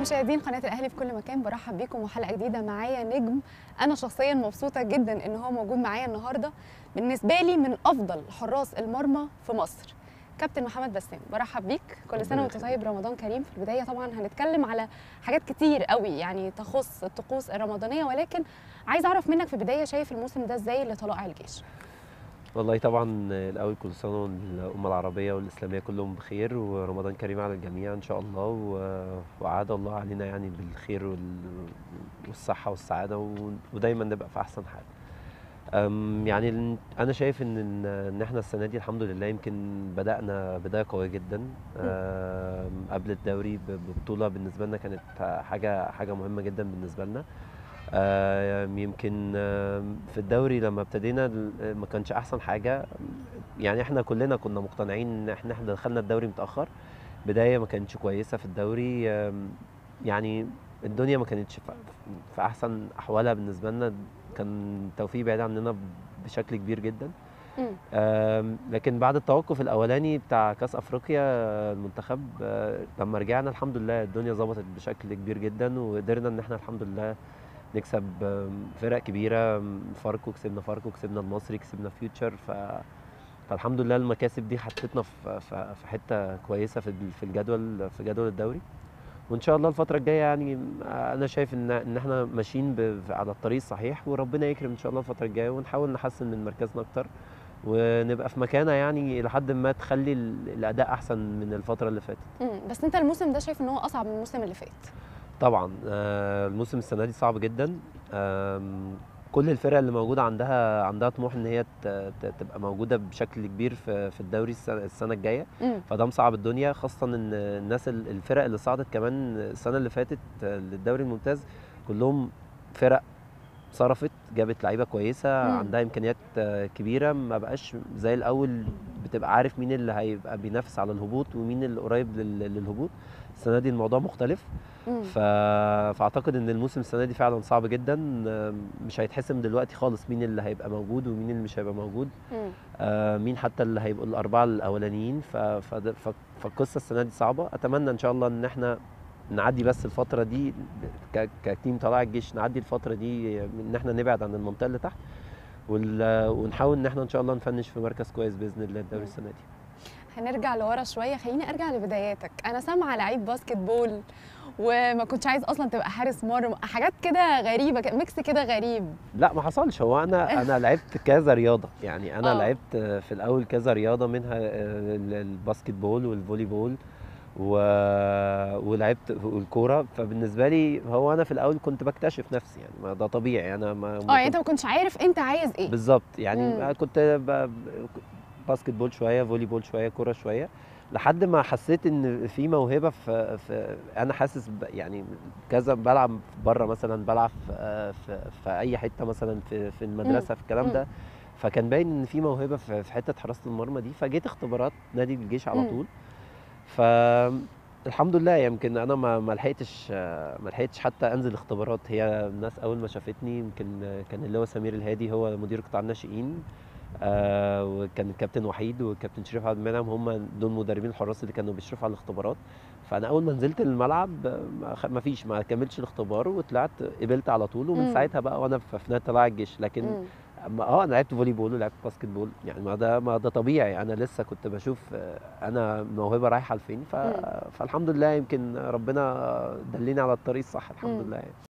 مشاهدين قناه الاهلي في كل مكان برحب بيكم وحلقه جديده معايا نجم انا شخصيا مبسوطه جدا ان هو موجود معايا النهارده بالنسبه لي من افضل حراس المرمى في مصر كابتن محمد بسام برحب بيك كل سنه وانت طيب رمضان كريم في البدايه طبعا هنتكلم على حاجات كتير قوي يعني تخص الطقوس الرمضانيه ولكن عايز اعرف منك في البدايه شايف الموسم ده ازاي لطلائع الجيش والله طبعا الاول كل سنه والامه العربيه والاسلاميه كلهم بخير ورمضان كريم على الجميع ان شاء الله و- وعاد الله علينا يعني بالخير وال- والصحه والسعاده و- ودايما نبقى في احسن حال أم، يعني ال- انا شايف ان ان إن احنا السنه دي الحمد لله يمكن بدانا بدايه قويه جدا أم، قبل الدوري ب- ببطوله بالنسبه لنا كانت حاجه حاجه مهمه جدا بالنسبه لنا آم، يمكن آم، في الدوري لما ابتدينا ال- ما كانش احسن حاجه يعني احنا كلنا كنا مقتنعين ان احنا احنا دخلنا الدوري متاخر بدايه ما كانتش كويسه في الدوري آم، يعني الدنيا ما كانتش في في احسن احوالها بالنسبه لنا كان توفيق بعيد عننا بشكل كبير جدا مم. آم، لكن بعد التوقف الاولاني بتاع كاس افريقيا آه، المنتخب آه، لما رجعنا الحمد لله الدنيا ظبطت بشكل كبير جدا وقدرنا ان احنا الحمد لله نكسب آم، فرق كبيره آم، فاركو كسبنا فاركو كسبنا المصري كسبنا فيوتشر ف فالحمد لله المكاسب دي حطتنا في في في حته كويسه في ال- في الجدول في جدول الدوري وان شاء الله الفتره الجايه يعني انا شايف ان ان احنا ماشيين ب- على الطريق الصحيح وربنا يكرم ان شاء الله الفتره الجايه ونحاول نحسن من مركزنا اكتر ونبقى في مكانه يعني لحد ما تخلي ال- الاداء احسن من الفتره اللي فاتت مم. بس انت الموسم ده شايف ان هو اصعب من الموسم اللي فات طبعا آه، الموسم السنه دي صعب جدا آم، كل الفرق اللي موجوده عندها عندها طموح ان هي ت- ت- تبقى موجوده بشكل كبير في في الدوري السنه السنة الجايه مم. فده مصعب الدنيا خاصه ان الناس ال- الفرق اللي صعدت كمان السنه اللي فاتت آه، للدوري الممتاز كلهم فرق صرفت جابت لعيبه كويسه مم. عندها امكانيات آه، كبيره ما بقاش زي الاول بتبقى عارف مين اللي هيبقى بينافس على الهبوط ومين اللي قريب لل- للهبوط السنه دي الموضوع مختلف مم. ف... فاعتقد ان الموسم السنه دي فعلا صعب جدا آم، مش هيتحسم دلوقتي خالص مين اللي هيبقى موجود ومين اللي مش هيبقى موجود مم. آه، مين حتى اللي هيبقوا الاربعه الاولانيين ف... فد- ف... فالقصه السنه دي صعبه اتمنى ان شاء الله ان احنا نعدي بس الفتره دي ك... كتيم طلائع الجيش نعدي الفتره دي ان احنا نبعد عن المنطقه اللي تحت وال... ونحاول ان احنا ان شاء الله نفنش في مركز كويس باذن الله الدوري مم. السنه دي هنرجع لورا شويه خليني ارجع لبداياتك انا سامعه لعيب باسكت بول وما كنتش عايز اصلا تبقى حارس مرمى حاجات كده غريبه كده- ميكس كده غريب لا ما حصلش هو انا انا لعبت كذا رياضه يعني انا آه. لعبت في الاول كذا رياضه منها آه، ال- الباسكت بول والفولي بول و... ولعبت الكوره فبالنسبه لي هو انا في الاول كنت بكتشف نفسي يعني ما ده طبيعي انا ما اه يعني انت ما كنتش عارف انت عايز ايه بالظبط يعني مم. كنت ب... باسكت بول شويه فولي بول شويه كوره شويه لحد ما حسيت ان في موهبه في, في انا حاسس ب... يعني كذا بلعب بره مثلا بلعب في, في, في اي حته مثلا في, في المدرسه في الكلام مم. ده فكان باين ان في موهبه في, في حته حراسه المرمى دي فجيت اختبارات نادي الجيش على مم. طول ف الحمد لله يمكن انا ما ما لحقتش ما لحقتش حتى انزل اختبارات هي الناس اول ما شافتني يمكن كان اللي هو سمير الهادي هو مدير قطاع الناشئين آه وكان الكابتن وحيد والكابتن شريف عبد المنعم هم دول مدربين الحراس اللي كانوا بيشرفوا على الاختبارات فانا اول ما نزلت الملعب آه، ما خ- ما فيش ما كملتش الاختبار وطلعت قبلت على طول ومن مم. ساعتها بقى وانا في في نادي طلائع الجيش لكن مم. اما اه انا لعبت فولي بول ولعبت باسكت بول يعني ما ده ما ده طبيعي انا لسه كنت بشوف آه، انا موهبه رايحه لفين ف... مم. فالحمد لله يمكن ربنا دلني على الطريق الصح الحمد مم. لله يعني